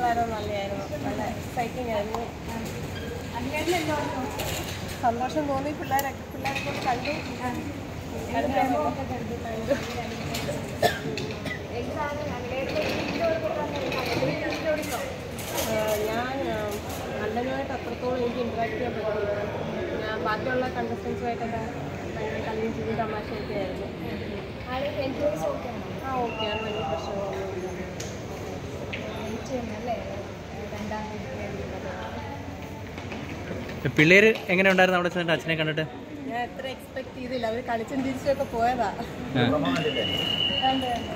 വളരെ നല്ലതായിരുന്നു നല്ല എക്സൈറ്റിംഗ് ആയിരുന്നു അതിനായിട്ട് എന്താ പറഞ്ഞു സന്തോഷം തോന്നി പിള്ളേരൊക്കെ പിള്ളേരെ കൊണ്ട് കണ്ടു ഒക്കെ കണ്ടു എന്താണ് അതിനായിട്ട് ഇഷ്ടപ്പെടുന്നോ ആ, ഞാൻ അണ്ണനുമായിട്ട് അത്രത്തോളം എനിക്ക് ഇൻട്രാക്ട് ചെയ്യാൻ പറ്റില്ല ഞാൻ ബാക്കിയുള്ള കണ്ടസ്റ്റൻസുമായിട്ടൊക്കെ ഭയങ്കര കളിയും ചിരി തമാശയൊക്കെ ആയിരുന്നു ആള് എൻജോയ്സ് ഒക്കെ ആ ഓക്കെയാണ് വലിയ പ്രശ്നങ്ങളൊന്നുമില്ല വെയിറ്റ് ചെയ്യുന്നല്ലേ രണ്ടാം തീയതി പിള്ളേർ എങ്ങനെ ഉണ്ടായിരുന്നു അവിടെ ചെന്നിട്ട് അച്ഛനെ കണ്ടിട്ട് ഞാൻ എത്ര എക്സ്പെക്ട് ചെയ്തില്ല അവർ കളിച്ചും തിരിച്ചൊക്കെ പോയതാ കണ്ടു കണ്ടു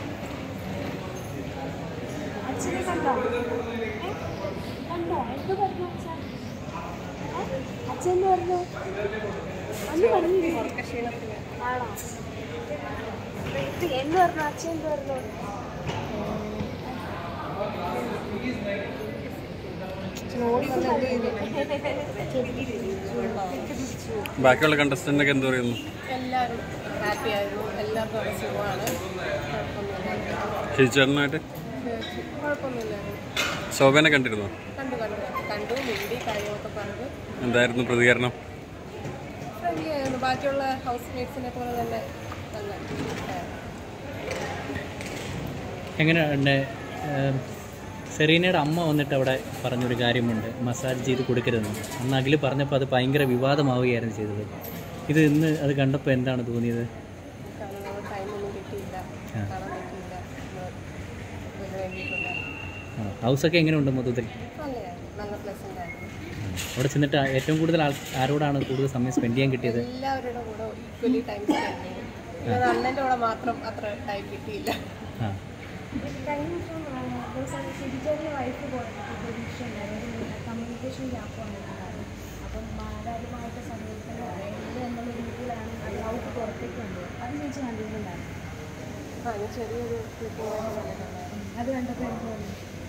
അച്ഛനെ കണ്ടോ ഏ? കണ്ടോ എന്ത് പറഞ്ഞു അച്ഛൻ ഏ? അച്ഛൻ എന്ത് പറഞ്ഞു അന്ന് പറഞ്ഞില്ലേ ക്ഷീണത്തിന് ആണോ ഇത് എന്ത് പറഞ്ഞു അച്ഛൻ എന്ത് പറഞ്ഞു ഓടി വന്ന് എന്ത് ചെയ്തു ബാക്കിയുള്ള കണ്ടസ്റ്റൻ്റൊക്കെ എന്ത് പറയുന്നു എല്ലാവരും ഹാപ്പി ആയിരുന്നു എല്ലാവർക്കും അവിടെ സുഖമാണ് കുഴപ്പമൊന്നുമില്ല ഷിജുചേട്ടനായിട്ട് കുഴപ്പമൊന്നുമില്ലായിരുന്നു ശോഭനെ കണ്ടിരുന്നു കണ്ടു കണ്ടു കണ്ടു മിണ്ടി കാര്യങ്ങളൊക്കെ പറഞ്ഞു എന്തായിരുന്നു പ്രതികരണം ഫ്രണ്ട്ലി ആയിരുന്നു ബാക്കിയുള്ള ഹൗസ് മേറ്റ്സിനെ പോലെ തന്നെ നല്ല ഇതായിരുന്നു. എങ്ങനെയുണ്ട് ഏം, സെറീനയുടെ അമ്മ വന്നിട്ട് അവിടെ പറഞ്ഞൊരു കാര്യമുണ്ട് മസാജ് ചെയ്ത് കൊടുക്കരുതെന്ന് അന്ന് അഖിൽ പറഞ്ഞപ്പോൾ അത് ഭയങ്കര വിവാദമാവുകയായിരുന്നു ചെയ്തത് ഇത് ഇന്ന് അത് കണ്ടപ്പോൾ എന്താണ് തോന്നിയത് കാരണം ടൈമൊന്നും കിട്ടിയില്ല ആ. കാണാൻ പറ്റിയില്ല ഇന്ന് ഇതിന് വേണ്ടിയിട്ടുള്ള ആ, ഹൗസൊക്കെ എങ്ങനെയുണ്ട് മൊത്തത്തിൽ നല്ലതായിരുന്നു നല്ല പ്ലസൻ്റ് ആയിരുന്നു അവിടെ ചെന്നിട്ട് ഏറ്റവും കൂടുതൽ ആൾ ആരോടാണ് കൂടുതൽ സമയം സ്പെൻഡ് ചെയ്യാൻ കിട്ടിയത് എല്ലാവരുടെ കൂടെ ഈക്വലി ടൈം സ്പെൻഡ് ചെയ്തു ഇത് അണ്ണൻ്റെ കൂടെ മാത്രം അത്ര ടൈം കിട്ടിയില്ല ആ കഴിഞ്ഞ ദിവസം ശരിച്ചേറിയ വൈഫ് പോയിട്ട് പ്രതീക്ഷ ഉണ്ടായിരുന്നു കമ്മ്യൂണിക്കേഷൻ ഗ്യാപ്പ് വന്നിട്ടുണ്ടായിരുന്നു അപ്പം മാതാരുമായിട്ട് സമീപനം എല്ലാം എന്നുള്ള രീതിയിലാണ് അത് ഔട്ട് പുറത്തേക്ക് വന്നത് അത് ചേച്ചി കണ്ടിട്ടുണ്ടായിരുന്നു ആ ഞാൻ ചെറിയൊരു ക്ലിപ്പ് കണ്ടിട്ടുണ്ടായിരുന്നു അത് കണ്ടപ്പോൾ എനിക്ക് തോന്നി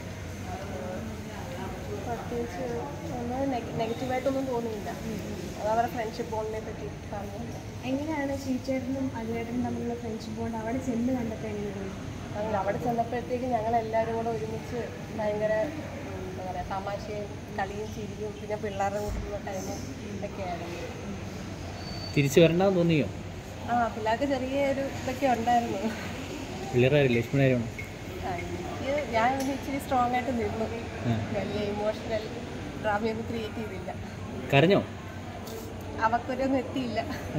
പ്രത്യേകിച്ച് ഒന്നും നെഗറ്റീവായിട്ടൊന്നും തോന്നിയില്ല അത് അവരുടെ ഫ്രണ്ട്ഷിപ്പ് ബോണ്ടിനെ പറ്റി പറഞ്ഞു എങ്ങനെയാണ് ഷീച്ചേട്ടനും അജുവേട്ടനും തമ്മിലുള്ള ഫ്രണ്ട്ഷിപ്പ് കൊണ്ട് അവിടെ ചെന്ന് കണ്ടപ്പോൾ എങ്ങനെ തോന്നി അങ്ങനെ അവിടെ ചെന്നപ്പോഴത്തേക്ക് ഞങ്ങൾ എല്ലാവരും കൂടെ ഒരുമിച്ച് ഭയങ്കര ഉം, എന്താ പറയുക തമാശയും കളിയും ചിരിയും പിന്നെ പിള്ളേരുടെ കൂടെയുള്ള ടൈമും ഇതൊക്കെയായിരുന്നു തിരിച്ചു വരണ്ടെന്ന് തോന്നിയോ ആ പിള്ളേർക്ക് ചെറിയൊരു ഇതൊക്കെ ഉണ്ടായിരുന്നു പിള്ളേരെ ലക്ഷ്മണായിരുന്നു ആ, എനിക്ക് ഞാൻ പിന്നെ ഇച്ചിരി സ്ട്രോങ് ആയിട്ട് നിന്നു ആ. വലിയ ഇമോഷണൽ ഡ്രാമയൊന്നും ക്രിയേറ്റ് ചെയ്തില്ല കരഞ്ഞോ അവക്കൊരൊന്നും എത്തിയില്ല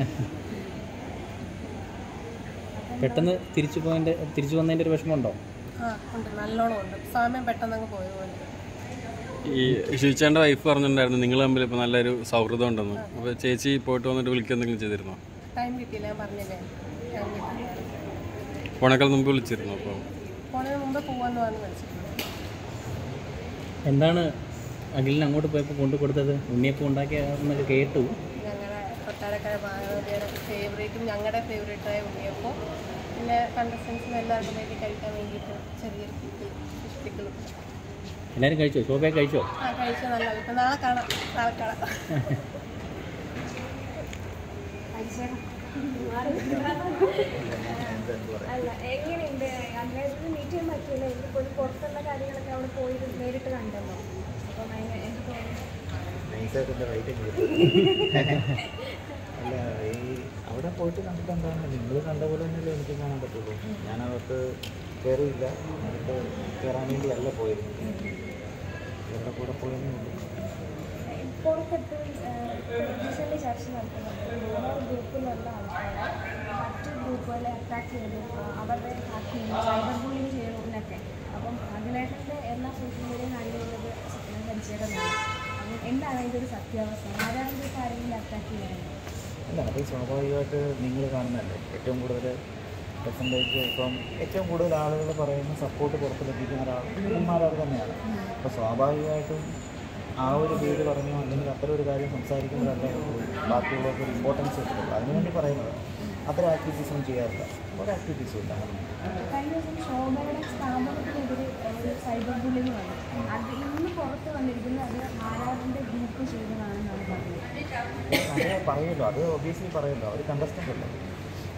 പെട്ടെന്ന് തിരിച്ചു പോയതിൻ്റെ തിരിച്ചു വന്നതിൻ്റെ ഒരു വിഷമമുണ്ടോ ആ ഉണ്ട് നല്ലോണം ഉണ്ട് സമയം പെട്ടെന്ന് അങ്ങ് പോയതുപോലെ ഈ ഷിജുചേട്ടൻ്റെ വൈഫ് പറഞ്ഞിട്ടുണ്ടായിരുന്നു നിങ്ങൾ തമ്മിൽ ഇപ്പോൾ നല്ലൊരു സൗഹൃദം ഉണ്ടെന്ന് അപ്പോൾ ചേച്ചി പോയിട്ട് വന്നിട്ട് വിളിക്കുക എന്തെങ്കിലും ചെയ്തിരുന്നോ ടൈം കിട്ടിയില്ല ഞാൻ പറഞ്ഞില്ലേ ടൈം കിട്ടിയില്ല ഫോണേക്കാൾ മുമ്പ് വിളിച്ചിരുന്നു അപ്പോൾ പോണതിന് മുമ്പ് പോവാന്ന് പറഞ്ഞ് വിളിച്ചിട്ടുണ്ട് എന്താണ് അഖിലിന് അങ്ങോട്ട് പോയപ്പോൾ കൊണ്ടു കൊടുത്തത് ഉണ്ണിയപ്പം ഉണ്ടാക്കിയ എന്നൊക്കെ കേട്ടു ഞങ്ങളുടെ കൊട്ടാരക്കര ഭാഗവതിയുടെ ഫേവറേറ്റും ഞങ്ങളുടെ ഫേവറേറ്റായ ഉണ്ണിയപ്പോൾ പിന്നെ കണ്ടസ്റ്റൻസിന് എല്ലാവർക്കും വേണ്ടി കഴിക്കാൻ വേണ്ടിയിട്ട് ചെറിയൊരു പിക്കിൾ ഫിഷ് പിക്കിളും എല്ലാവരും കഴിച്ചോ ശോഭയെ കഴിച്ചോ ആ കഴിച്ച നല്ല ഇപ്പം നാളെ കാണാം നാളെ കാണാം അല്ല എങ്ങനെയുണ്ട് അന്നേരത്തിന് മീറ്റ് ചെയ്യാൻ പറ്റില്ല എനിക്ക് പോയി പുറത്തുള്ള കാര്യങ്ങളൊക്കെ അവിടെ പോയി നേരിട്ട് കണ്ടല്ലോ അപ്പം ഭയങ്കര എനിക്ക് തോന്നി നൈസായിട്ട് റേറ്റ് അല്ല ഈ അവിടെ പോയിട്ട് കണ്ടിട്ട് എന്താണ് നിങ്ങൾ കണ്ട പോലെ തന്നെയല്ലേ എനിക്ക് കാണാൻ പറ്റുള്ളൂ ഞാനകത്ത് കയറിയില്ല അകത്ത് കയറാൻ വേണ്ടി അല്ല പോയത് ഇവരുടെ കൂടെ പോയെന്നേ ഉള്ളൂ പുറത്തെട്ട് റീസെൻ്റ് ചർച്ച നടത്തുന്നുണ്ട് ഡോണർ ഗ്രൂപ്പിലുള്ള ആൾക്കാരെ മറ്റു ഗ്രൂപ്പുകളെ അറ്റാക്ക് ചെയ്തു ആ, അവരുടെ ഹാക്കിങ് സൈബർ ബുള്ളിങ് ചെയ്യുന്നതിനൊക്കെ അപ്പം അഖിലേട്ടൻ്റെ എല്ലാ സോഷ്യൽ മീഡിയ കാര്യങ്ങളുള്ളത് പരിചയമാണ് അപ്പം എന്താണ് ഇതിൻ്റെ ഒരു സത്യാവസ്ഥ ആരാണ് ഇത് കാര്യങ്ങളിൽ അറ്റാക്ക് ചെയ്യുന്നത് അല്ല അത് സ്വാഭാവികമായിട്ട് നിങ്ങൾ കാണുന്നതല്ലേ ഏറ്റവും കൂടുതൽ പെർസെൻറ്റേജ് ഇപ്പം ഏറ്റവും കൂടുതൽ ആളുകൾ പറയുന്ന സപ്പോർട്ട് പുറത്ത് ലഭിക്കുന്ന ഒരാൾ ഇവന്മാരവർ തന്നെയാണ് അപ്പോൾ സ്വാഭാവികമായിട്ടും ആ ഒരു വീട് പറഞ്ഞോ അല്ലെങ്കിൽ അത്തരം ഒരു കാര്യം സംസാരിക്കുമ്പോഴല്ലേ ബാക്കിയുള്ളവർക്ക് ഒരു ഇമ്പോർട്ടൻസ് കിട്ടുള്ളൂ അതിനുവേണ്ടി പറയുന്നത് അത്തരം ആക്ടിവിറ്റീസ് ഒന്നും ചെയ്യാറില്ല ഒരു ആക്ടിവിറ്റീസും ഇല്ല കഴിഞ്ഞ ദിവസം ശോഭയുടെ സ്ഥാപനത്തിനെതിരെ ഒരു സൈബർ ബുള്ളിങ് വന്നു അത് ഇന്ന് പുറത്ത് വന്നിരിക്കുന്നത് അത് ആരാധൻ്റെ ഗ്രൂപ്പ് ചെയ്തതാണെന്നാണ് പറഞ്ഞത് അത് പറയുമല്ലോ അത് ഒബിയസ്ലി പറയുമല്ലോ അവർ കണ്ടസ്റ്റൻ്റ് അല്ലേ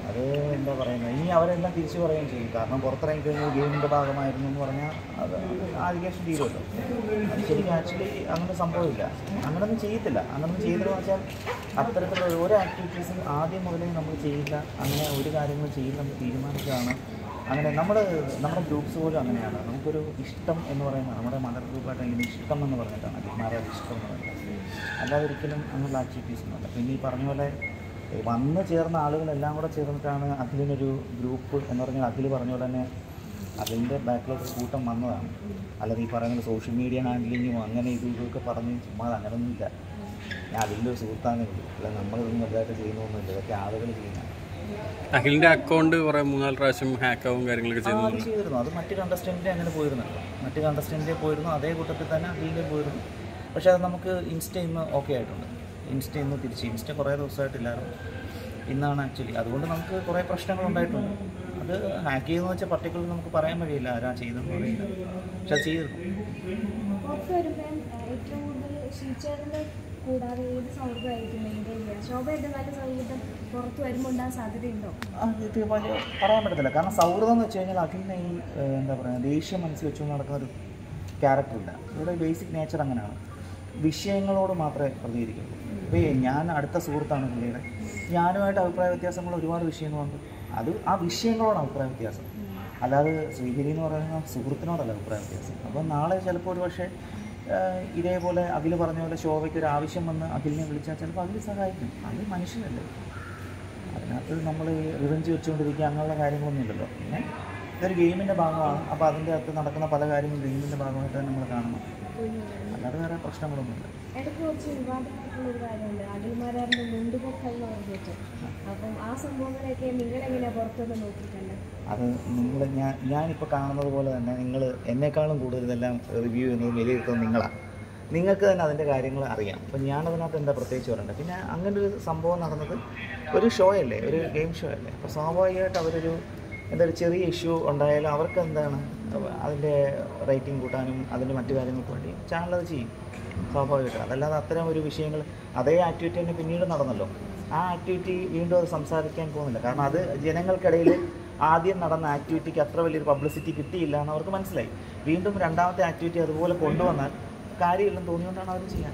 അത് എന്താ പറയുന്നത് ഇനി അവരെല്ലാം തിരിച്ചു പറയുകയും ചെയ്യും കാരണം പുറത്തിറങ്ങി കഴിഞ്ഞാൽ ഗെയിമിൻ്റെ ഭാഗമായിരുന്നു എന്ന് പറഞ്ഞാൽ അത് ആലിഗേഷൻ തീരുമല്ലോ അത് ശരിക്കും ആക്ച്വലി അങ്ങനെ സംഭവമില്ല അങ്ങനൊന്നും ചെയ്യത്തില്ല അങ്ങനൊന്നും ചെയ്തതെന്ന് വെച്ചാൽ അത്തരത്തിലുള്ള ഒരു ആക്ടിവിറ്റീസും ആദ്യം മുതലേ നമ്മൾ ചെയ്യില്ല അങ്ങനെ ഒരു കാര്യങ്ങളും ചെയ്യില്ലെന്ന് തീരുമാനിച്ചതാണ് അങ്ങനെ നമ്മൾ നമ്മുടെ ഗ്രൂപ്പ്സ് പോലും അങ്ങനെയാണ് നമുക്കൊരു ഇഷ്ടം എന്ന് പറയുന്നത് നമ്മുടെ മദർ ഗ്രൂപ്പായിട്ട് ഇങ്ങനെ ഇഷ്ടം എന്ന് പറഞ്ഞിട്ടാണ് അധികമാരുടെ ഇഷ്ടം എന്ന് പറയുന്നത് അല്ലാതെ ഒരിക്കലും അങ്ങനെയുള്ള ആക്ടിവിറ്റീസ് ഒന്നുമില്ല പിന്നെ ഈ പറഞ്ഞ പോലെ ഈ വന്ന് ചേർന്ന ആളുകളെല്ലാം കൂടെ ചേർന്നിട്ടാണ് അതിലിനൊരു ഗ്രൂപ്പ് എന്ന് പറഞ്ഞാൽ അതിൽ പറഞ്ഞ പോലെ തന്നെ അതിൻ്റെ ബാക്കിലേക്ക് ഒരു കൂട്ടം വന്നതാണ് അല്ലാതെ ഈ പറയുന്ന സോഷ്യൽ മീഡിയ ഹാൻഡിലിങ്ങും അങ്ങനെ ഇതും ഇതൊക്കെ പറഞ്ഞ് ചുമ്മാ അങ്ങനെയൊന്നുമില്ല ഞാൻ അതിൻ്റെ ഒരു സുഹൃത്താന്നേ ഉള്ളൂ അല്ല നമ്മളിതൊന്നും വലുതായിട്ട് ചെയ്യുന്നൊന്നുമില്ല ഇതൊക്കെ ആളുകൾ ചെയ്യുന്നതാണ് അഖിലിന്റെ അക്കൗണ്ട് കുറെ മൂന്നാല് പ്രാവശ്യം ഹാക്കാവും കാര്യങ്ങളൊക്കെ ആ, അത് ചെയ്യുന്നു ചെയ്തിരുന്നു അത് മറ്റ് കണ്ടസ്റ്റൻറ്റിൻ്റെ അങ്ങനെ പോയിരുന്നല്ലോ മറ്റ് കണ്ടസ്റ്റൻറ്റിൻ്റെ പോയിരുന്നു അതേ കൂട്ടത്തിൽ തന്നെ അതിൻ്റെ പോയിരുന്നു പക്ഷേ അത് നമുക്ക് ഇൻസ്റ്റ ഇന്ന് ഓക്കെ ആയിട്ടുണ്ട് ഇൻസ്റ്റ ഇന്ന് തിരിച്ച് ഇൻസ്റ്റ കുറേ ദിവസമായിട്ടില്ലായിരുന്നു ഇന്നാണ് ആക്ച്വലി അതുകൊണ്ട് നമുക്ക് കുറേ പ്രശ്നങ്ങൾ ഉണ്ടായിട്ടുണ്ട് അത് ഹാക്ക് ചെയ്തെന്ന് വെച്ചാൽ പർട്ടിക്കുലർ നമുക്ക് പറയാൻ കഴിയില്ല ആരാ ചെയ്തതെന്ന് അറിയില്ല പക്ഷെ അത് ചെയ്തിരുന്നു പുറത്ത് വരുമ്പം ഏറ്റവും കൂടുതൽ ഷീച്ചറിൻ്റെ കൂടാതെ ഏത് സൗഹൃദമായിരിക്കും മെയിൻറ്റെയിൻ ചെയ്യുക ശോഭയുടെ നല്ല സൗഹൃദം പുറത്ത് വരുമ്പോൾ ഉണ്ടാകാൻ സാധ്യതയുണ്ടോ ആ, ഇത് വലിയ പറയാൻ പറ്റത്തില്ല കാരണം സൗഹൃദം എന്ന് വെച്ച് കഴിഞ്ഞാൽ അതിന് ഈ ഏഹ്, എന്താ പറയുക ദേഷ്യം മനസ്സിൽ വെച്ചുകൊണ്ട് നടക്കുന്ന ഒരു ക്യാരക്ടറില്ല ഇവിടെ ബേസിക് നേച്ചർ അങ്ങനെയാണ് വിഷയങ്ങളോട് മാത്രമേ പ്രതികരിക്കുള്ളൂ ഇപ്പോൾ ഞാൻ അടുത്ത സുഹൃത്താണ് പുള്ളിയുടെ ഞാനുമായിട്ട് അഭിപ്രായ വ്യത്യാസങ്ങൾ ഒരുപാട് വിഷയങ്ങളുണ്ട് അത് ആ വിഷയങ്ങളോട് അഭിപ്രായ വ്യത്യാസം അല്ലാതെ ശ്രീഹരി എന്ന് പറയുന്ന സുഹൃത്തിനോടല്ല അഭിപ്രായ വ്യത്യാസം അപ്പോൾ നാളെ ചിലപ്പോൾ ഒരു പക്ഷേ ഏഹ്, ഇതേപോലെ അഖിൽ പറഞ്ഞ പോലെ ശോഭയ്ക്ക് ഒരു ആവശ്യം വന്ന് അഖിലിനെ വിളിച്ചാൽ ചിലപ്പോൾ അഖിൽ സഹായിക്കും അത് മനുഷ്യനല്ലേ അതിനകത്ത് നമ്മൾ റിവഞ്ച് വെച്ചുകൊണ്ടിരിക്കുക അങ്ങനെയുള്ള കാര്യങ്ങളൊന്നും ഇല്ലല്ലോ പിന്നെ ഇതൊരു ഗെയിമിൻ്റെ ഭാഗമാണ് അപ്പോൾ അതിൻ്റെ അകത്ത് നടക്കുന്ന പല കാര്യങ്ങളും ഗെയിമിൻ്റെ ഭാഗമായിട്ട് തന്നെ നമ്മൾ കാണണം അല്ലാതെ വേറെ പ്രശ്നങ്ങളൊന്നുമില്ല ഇടയ്ക്ക് കുറച്ച് വിവാദമായിട്ടുള്ള ഒരു കാര്യമുണ്ട് അഖിൽമാരാറിൻ്റെ മുണ്ടുപൊക്കൽ എന്ന് പറഞ്ഞിട്ട് അപ്പം ആ സംഭവങ്ങളെയൊക്കെ നിങ്ങളെങ്ങനെയാണ് പുറത്തുനിന്ന് നോക്കിയിട്ടുണ്ട് അത് നിങ്ങൾ ഞാൻ ഞാനിപ്പോൾ കാണുന്നത് പോലെ തന്നെ നിങ്ങൾ എന്നെക്കാളും കൂടുതൽ ഇതെല്ലാം റിവ്യൂ ചെയ്യുന്നത് വിലയിരുത്തുന്നത് നിങ്ങളാണ് നിങ്ങൾക്ക് തന്നെ അതിൻ്റെ കാര്യങ്ങൾ അറിയാം അപ്പം ഞാനതിനകത്ത് എന്താ പ്രത്യേകിച്ച് പറയണ്ടത് പിന്നെ അങ്ങനെ ഒരു സംഭവം നടന്നത് ഒരു ഷോ അല്ലേ ഒരു ഗെയിം ഷോ അല്ലേ അപ്പോൾ സ്വാഭാവികമായിട്ട് അവരൊരു എന്താ ഒരു ചെറിയ ഇഷ്യൂ ഉണ്ടായാലും അവർക്ക് എന്താണ് അതിൻ്റെ റേറ്റിംഗ് കൂട്ടാനും അതിൻ്റെ മറ്റു കാര്യങ്ങൾക്ക് വേണ്ടി ചാനൽ അത് ചെയ്യും സ്വാഭാവികമായിട്ട് അതല്ലാതെ അത്തരം ഒരു വിഷയങ്ങൾ അതേ ആക്ടിവിറ്റി തന്നെ പിന്നീട് നടന്നല്ലോ ആ ആക്ടിവിറ്റി വീണ്ടും അത് സംസാരിക്കാൻ പോകുന്നില്ല കാരണം അത് ജനങ്ങൾക്കിടയിൽ ആദ്യം നടന്ന ആക്ടിവിറ്റിക്ക് അത്ര വലിയൊരു പബ്ലിസിറ്റി കിട്ടിയില്ല എന്ന് അവർക്ക് മനസ്സിലായി വീണ്ടും രണ്ടാമത്തെ ആക്ടിവിറ്റി അതുപോലെ കൊണ്ടുവന്നാൽ കാര്യമില്ലെന്ന് തോന്നിയോണ്ടാണ് അവർ ചെയ്യാൻ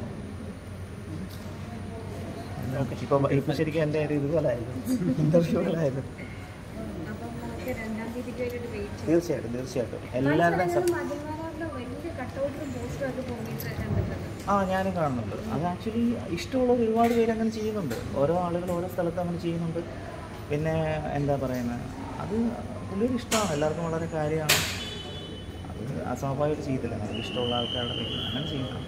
ഇപ്പം ഇപ്പം ശരിക്കും എൻ്റെ ഒരു ഇതുപോലെ ആയിരുന്നു ഇൻ്റർവ്യൂകളായിരുന്നു അപ്പം നമുക്ക് രണ്ടാം തീയതിക്ക് വേണ്ടിയിട്ട് വെയിറ്റ് ചെയ്യാം തീർച്ചയായിട്ടും തീർച്ചയായിട്ടും എല്ലാവരുടെയും സ- അഖിൽമാരാറിൻ്റെ വലിയ കട്ടൗട്ടും പോസ്റ്ററും ഒക്കെ പൊങ്ങിയിട്ട് കണ്ടിട്ടുണ്ട് ആ ഞാനും കാണുന്നുണ്ട് അത് ആക്ച്വലി ഇഷ്ടമുള്ള ഒരുപാട് പേര് അങ്ങനെ ചെയ്യുന്നുണ്ട് ഓരോ ആളുകൾ ഓരോ സ്ഥലത്ത് അങ്ങനെ ചെയ്യുന്നുണ്ട് പിന്നെ എന്താ പറയുന്നത് അത് പുള്ളിയൊരു ഇഷ്ടമാണ് എല്ലാവർക്കും വളരെ കാര്യമാണ് അത് അസ്വാഭാവികമായിട്ട് ചെയ്യത്തില്ല നമുക്ക് ഇഷ്ടമുള്ള ആൾക്കാരുടെ പേര് അങ്ങനെ ചെയ്യുന്നതാണ്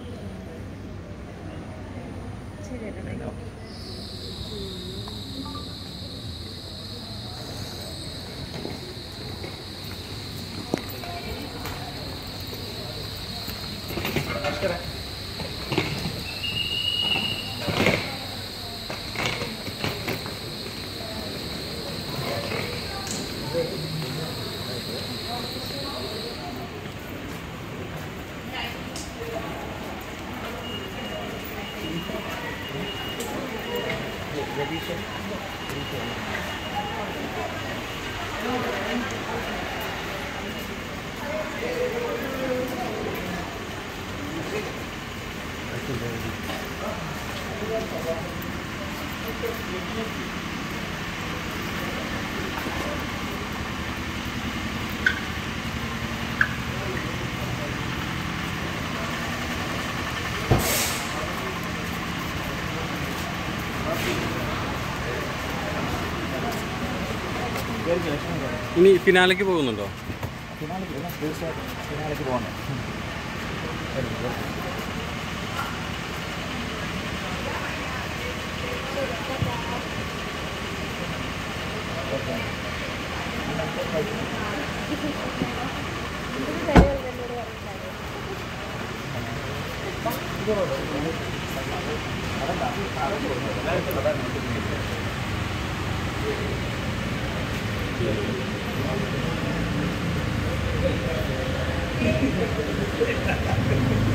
ശരി ഏട്ടാ ഓക്കെ ഇനി ഫിനാലേക്ക് പോകുന്നുണ്ടോ ഫിനാലേക്ക് തീർച്ചയായിട്ടും ഫിനാലേക്ക് പോകണം ശരി